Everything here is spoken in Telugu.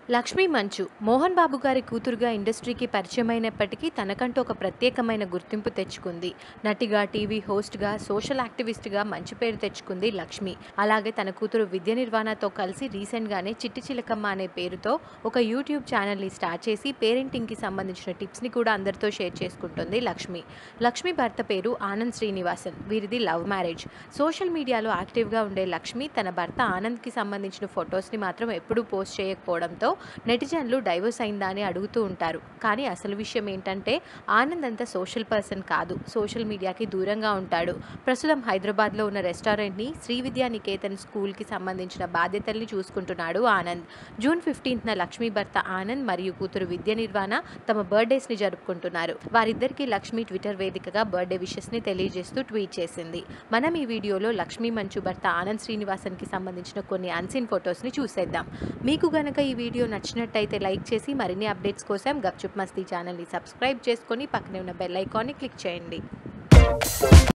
లక్ష్మీ మంచు మోహన్ బాబు గారి కూతురుగా ఇండస్ట్రీకి పరిచయమైనప్పటికీ తనకంటూ ఒక ప్రత్యేకమైన గుర్తింపు తెచ్చుకుంది నటిగా టీవీ హోస్ట్గా సోషల్ యాక్టివిస్ట్గా మంచి పేరు తెచ్చుకుంది లక్ష్మి అలాగే తన కూతురు విద్య నిర్వహణతో కలిసి రీసెంట్గానే చిట్టి చిలకమ్మ అనే పేరుతో ఒక యూట్యూబ్ ఛానల్ని స్టార్ట్ చేసి పేరెంటింగ్కి సంబంధించిన టిప్స్ని కూడా అందరితో షేర్ చేసుకుంటుంది లక్ష్మి లక్ష్మి భర్త పేరు ఆనంద్ శ్రీనివాసన్ వీరిది లవ్ మ్యారేజ్ సోషల్ మీడియాలో యాక్టివ్గా ఉండే లక్ష్మి తన భర్త ఆనంద్కి సంబంధించిన ఫొటోస్ని మాత్రం ఎప్పుడూ పోస్ట్ చేయకపోవడంతో నెటిజన్లు డైవర్స్ అయిందా అని అడుగుతూ ఉంటారు కానీ అసలు విషయం ఏంటంటే ఆనంద్ అంత సోషల్ పర్సన్ కాదు సోషల్ మీడియాకి దూరంగా ఉంటాడు ప్రస్తుతం హైదరాబాద్లో ఉన్న రెస్టారెంట్ని శ్రీ విద్యా నికేతన్ స్కూల్కి సంబంధించిన బాధ్యతల్ని చూసుకుంటున్నాడు ఆనంద్ జూన్ ఫిఫ్టీన్త్న లక్ష్మీ భర్త ఆనంద్ మరియు కూతురు విద్య నిర్వాణ తమ బర్త్డేస్ని జరుపుకుంటున్నారు వారిద్దరికీ లక్ష్మి ట్విట్టర్ వేదికగా బర్త్డే విషెస్ని తెలియజేస్తూ ట్వీట్ చేసింది మనం ఈ వీడియోలో లక్ష్మీ మంచు భర్త ఆనంద్ శ్రీనివాసన్కి సంబంధించిన కొన్ని అన్సీన్ ఫొటోస్ని చూసేద్దాం మీకు గనక ఈ వీడియో నచ్చినట్టయితే లైక్ చేసి మరిన్ని అప్డేట్స్ కోసం గప్చుప్ మస్తీ ఛానల్ని సబ్స్క్రైబ్ చేసుకొని పక్కనే ఉన్న బెల్ ఐకాన్ని క్లిక్ చేయండి